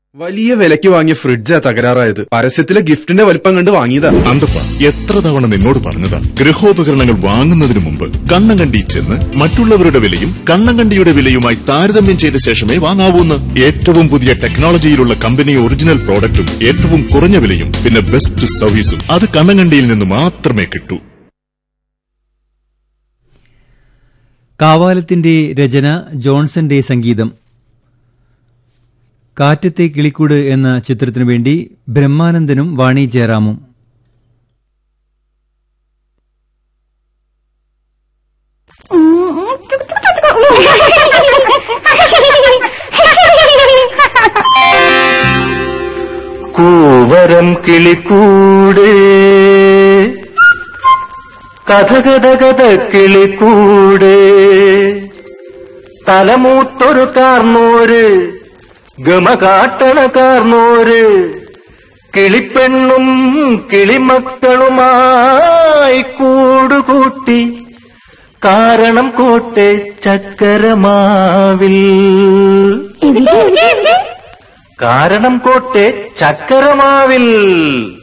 വലിയ വിലയ്ക്ക് വാങ്ങിയ ഫ്രിഡ്ജാ തകരാറായത് പരസ്യത്തിലെ ഗിഫ്റ്റിന്റെ വലിപ്പം കണ്ട് വാങ്ങിയതാ അന്തപ്പ എത്ര തവണ നിന്നോട് പറഞ്ഞതാ ഗൃഹോപകരണങ്ങൾ വാങ്ങുന്നതിന് മുമ്പ് കണ്ണങ്കണ്ടി ചെന്ന് മറ്റുള്ളവരുടെ വിലയും കണ്ണങ്കണ്ടിയുടെ വിലയുമായി താരതമ്യം ചെയ്ത ശേഷമേ വാങ്ങാവൂന്ന് ഏറ്റവും പുതിയ ടെക്നോളജിയിലുള്ള കമ്പനി ഒറിജിനൽ പ്രോഡക്റ്റും ഏറ്റവും കുറഞ്ഞ വിലയും പിന്നെ ബെസ്റ്റ് സർവീസും അത് കണ്ണങ്കണ്ടിയിൽ നിന്ന് മാത്രമേ കിട്ടൂ കാവാലത്തിന്റെ രചന ജോൺസന്റെ സംഗീതം കാറ്റത്തെ കിളിക്കൂട് എന്ന ചിത്രത്തിനു വേണ്ടി ബ്രഹ്മാനന്ദനും വാണി ജയറാമും കൂവരം കിളിക്കൂട് കഥ കഥ കഥ കിളിക്കൂട് തലമൂത്തൊരു കാർന്നോര് ഗമ കാട്ടണ കാർന്നോര് കിളിപ്പെണ്ണും കിളിമക്കളുമായി കൂടുകൂട്ടി കാരണം കോട്ടെ ചക്കരമാവിൽ കാരണം കോട്ടെ ചക്കരമാവിൽ